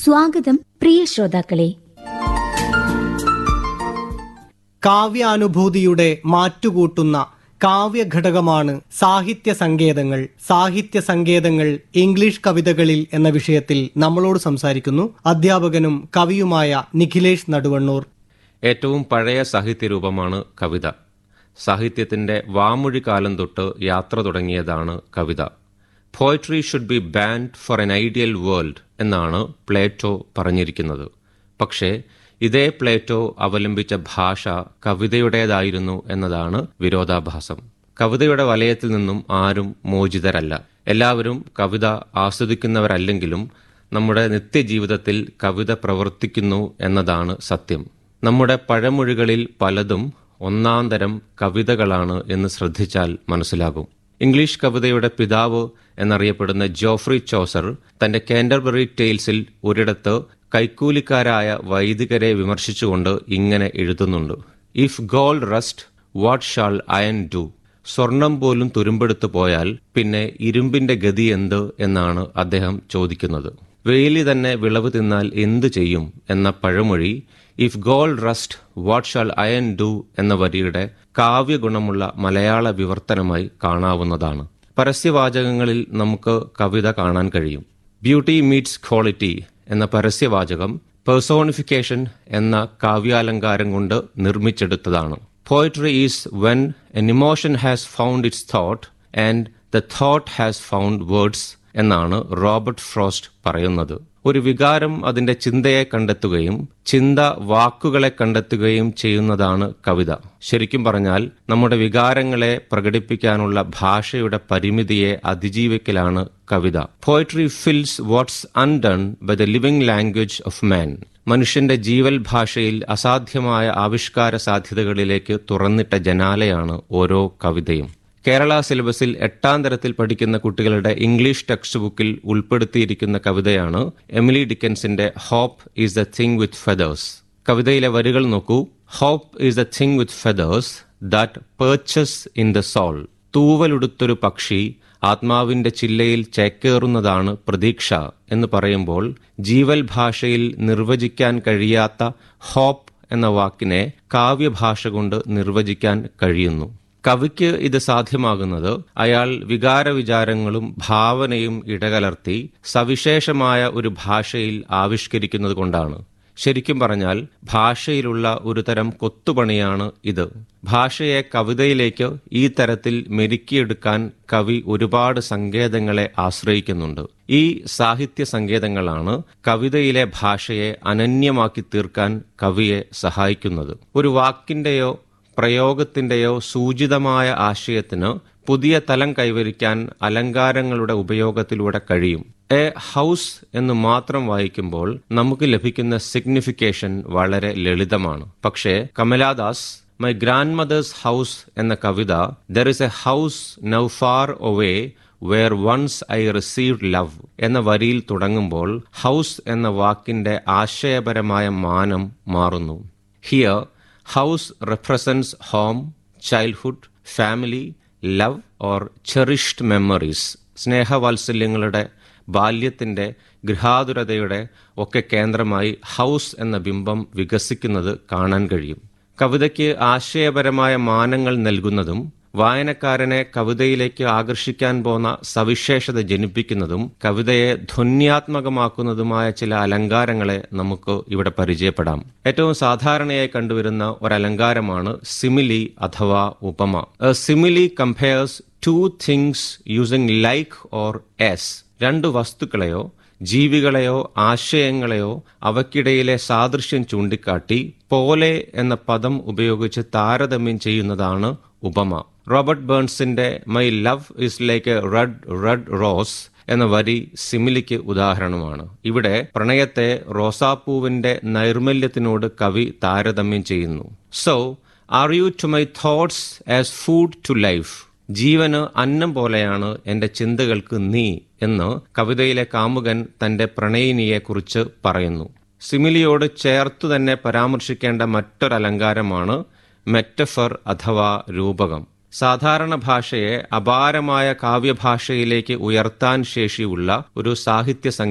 സ്വാഗതം പ്രിയ ശ്രോതാക്കളെ കാവ്യാനുഭൂതിയുടെ മാറ്റുകൂട്ടുന്ന കാവ്യഘടകമാണ് സാഹിത്യ സങ്കേതങ്ങൾ സാഹിത്യ സങ്കേതങ്ങൾ ഇംഗ്ലീഷ് കവിതകളിൽ എന്ന വിഷയത്തിൽ നമ്മളോട് സംസാരിക്കുന്നു അധ്യാപകനും കവിയുമായ നിഖിലേഷ് നടുവണ്ണൂർ ഏറ്റവും പഴയ സാഹിത്യരൂപമാണ് കവിത സാഹിത്യത്തിന്റെ വാമൊഴി കാലം തൊട്ട് യാത്ര തുടങ്ങിയതാണ് കവിത poetry should be banned for an ideal world എന്നാണ് പ്ലേറ്റോ പറഞ്ഞിരിക്കുന്നത് പക്ഷേ ഇതേ പ്ലേറ്റോ അവലംബിച്ച ഭാഷ കവിതയുടേതായിരുന്നു എന്നതാണ് വിരോധാഭാസം കവിതയുടെ വലയത്തിൽ നിന്നും ആരും മോചിതരല്ല എല്ലാവരും കവിത ആസ്വദിക്കുന്നവരല്ലെങ്കിലും നമ്മുടെ നിത്യജീവിതത്തിൽ കവിത പ്രവർത്തിക്കുന്നു എന്നതാണ് സത്യം നമ്മുടെ പഴമൊഴികളിൽ പലതും ഒന്നാന്തരം കവിതകളാണ് എന്ന് ശ്രദ്ധിച്ചാൽ മനസ്സിലാകും ഇംഗ്ലീഷ് കവിതയുടെ പിതാവ് എന്നറിയപ്പെടുന്ന ജോഫ്രി ചോസർ തന്റെ കാൻഡർബറി ടെയിൽസിൽ ഒരിടത്ത് കൈക്കൂലിക്കാരായ വൈദികരെ വിമർശിച്ചുകൊണ്ട് ഇങ്ങനെ എഴുതുന്നുണ്ട് if gold rust what shall iron do സ്വർണം പോലും തുരുമ്പെടുത്തു പോയാൽ പിന്നെ ഇരുമ്പിന്റെ ഗതി എന്ത് എന്നാണ് അദ്ദേഹം ചോദിക്കുന്നത് വെയിലി തന്നെ വിളവ് തിന്നാൽ എന്തു ചെയ്യും എന്ന പഴമൊഴി if gold rust what shall iron do എന്ന വരിയുടെ കാവ്യഗുണമുള്ള മലയാള വിവർത്തനമായി കാണാവുന്നതാണ് പരസ്യവാചകങ്ങളിൽ നമുക്ക് കവിത കാണാൻ കഴിയും ബ്യൂട്ടി മീറ്റ്സ് ക്വാളിറ്റി എന്ന പരസ്യവാചകം പേഴ്സോണിഫിക്കേഷൻ എന്ന കാവ്യാലങ്കാരം കൊണ്ട് നിർമ്മിച്ചെടുത്തതാണ് poetry is when an emotion has found its thought and the thought has found words എന്നാണ് റോബർട്ട് ഫ്രോസ്റ്റ് പറയുന്നത് ഒരു വികാരം അതിന്റെ ചിന്തയെ കണ്ടെത്തുകയും ചിന്ത വാക്കുകളെ കണ്ടെത്തുകയും ചെയ്യുന്നതാണ് കവിത ശരിക്കും പറഞ്ഞാൽ നമ്മുടെ വികാരങ്ങളെ പ്രകടിപ്പിക്കാനുള്ള ഭാഷയുടെ പരിമിതിയെ അതിജീവിക്കലാണ് കവിത poetry fills what's undone by the living language of man മനുഷ്യന്റെ ജീവൽ ഭാഷയിൽ അസാധ്യമായ ആവിഷ്കാര സാധ്യതകളിലേക്ക് തുറന്നിട്ട ജനാലയാണ് ഓരോ കവിതയും കേരള സിലബസിൽ എട്ടാം തരത്തിൽ പഠിക്കുന്ന കുട്ടികളുടെ ഇംഗ്ലീഷ് ടെക്സ്റ്റ് ബുക്കിൽ ഉൾപ്പെടുത്തിയിരിക്കുന്ന കവിതയാണ് എമിലി ഡിക്കൻസിന്റെ hope is the thing with feathers കവിതയിലെ വരികൾ നോക്കൂ hope is the thing with feathers that perches in the soul തൂവലുടുത്തൊരു പക്ഷി ആത്മാവിന്റെ ചില്ലയിൽ ചേക്കേറുന്നതാണ് പ്രതീക്ഷ എന്ന് പറയുമ്പോൾ ജീവൽ ഭാഷയിൽ നിർവചിക്കാൻ കഴിയാത്ത ഹോപ്പ് എന്ന വാക്കിനെ കാവ്യഭാഷ കൊണ്ട് നിർവചിക്കാൻ കഴിയുന്നു കവിക്ക് ഇത് സാധ്യമാകുന്നത് അയാൾ വികാര വിചാരങ്ങളും ഭാവനയും ഇടകലർത്തി സവിശേഷമായ ഒരു ഭാഷയിൽ ആവിഷ്കരിക്കുന്നത് കൊണ്ടാണ് ശരിക്കും പറഞ്ഞാൽ ഭാഷയിലുള്ള ഒരു തരം കൊത്തുപണിയാണ് ഇത് ഭാഷയെ കവിതയിലേക്ക് ഈ തരത്തിൽ മെരുക്കിയെടുക്കാൻ കവി ഒരുപാട് സങ്കേതങ്ങളെ ആശ്രയിക്കുന്നുണ്ട് ഈ സാഹിത്യ സങ്കേതങ്ങളാണ് കവിതയിലെ ഭാഷയെ അനന്യമാക്കി തീർക്കാൻ കവിയെ സഹായിക്കുന്നത് ഒരു വാക്കിന്റെയോ പ്രയോഗത്തിന്റെയോ സൂചിതമായ ആശയത്തിന് പുതിയ തലം കൈവരിക്കാൻ അലങ്കാരങ്ങളുടെ ഉപയോഗത്തിലൂടെ കഴിയും എ ഹൗസ് എന്ന് മാത്രം വായിക്കുമ്പോൾ നമുക്ക് ലഭിക്കുന്ന സിഗ്നിഫിക്കേഷൻ വളരെ ലളിതമാണ് പക്ഷേ Kamala Das my grandmother's house എന്ന കവിത there is a house now far away where once I received love എന്ന വരിയിൽ തുടങ്ങുമ്പോൾ ഹൗസ് എന്ന വാക്കിന്റെ ആശയപരമായ മാനം മാറുന്നു here house represents home childhood family love or cherished memories സ്നേഹവാത്സല്യങ്ങളുടെ ബാല്യത്തിന്റെ ഗൃഹാതുരതയുടെ ഒക്കെ കേന്ദ്രമായി ഹൗസ് എന്ന ബിംബം വികസിക്കുന്നത് കാണാൻ കഴിയും കവിതയ്ക്ക് ആശയപരമായ മാനങ്ങൾ നൽകുന്നതും വായനക്കാരനെ കവിതയിലേക്ക് ആകർഷിക്കാൻ പോന്ന സവിശേഷത ജനിപ്പിക്കുന്നതും കവിതയെ ധ്വന്യാത്മകമാക്കുന്നതുമായ ചില അലങ്കാരങ്ങളെ നമുക്ക് ഇവിടെ പരിചയപ്പെടാം ഏറ്റവും സാധാരണയായി കണ്ടുവരുന്ന ഒരു അലങ്കാരമാണ് സിമിലി അഥവാ ഉപമ simile compares two things using like or as രണ്ട് വസ്തുക്കളെയോ ജീവികളെയോ ആശയങ്ങളെയോ അവയ്ക്കിടയിലെ സാദൃശ്യം ചൂണ്ടിക്കാട്ടി പോലെ എന്ന പദം ഉപയോഗിച്ച് താരതമ്യം ചെയ്യുന്നതാണ് ഉപമ റോബർട്ട് ബേൺസിന്റെ my love is like a red red rose എന്ന വരി സിമിലിക്ക് ഉദാഹരണമാണ് ഇവിടെ പ്രണയത്തെ റോസാപ്പൂവിന്റെ നൈർമല്യത്തിനോട് കവി താരതമ്യം ചെയ്യുന്നു so are you to my thoughts as food to life ജീവന് അന്നം പോലെയാണ് എന്റെ ചിന്തകൾക്ക് നീ എന്ന് കവിതയിലെ കാമുകൻ തന്റെ പ്രണയിനിയെക്കുറിച്ച് പറയുന്നു സിമിലിയോട് ചേർത്തു തന്നെ പരാമർശിക്കേണ്ട മറ്റൊരലങ്കാരമാണ് മെറ്റഫർ അഥവാ രൂപകം സാധാരണ ഭാഷയെ അപാരമായ കാവ്യഭാഷയിലേക്ക് ഉയർത്താൻ ശേഷിയുള്ള ഒരു സാഹിത്യ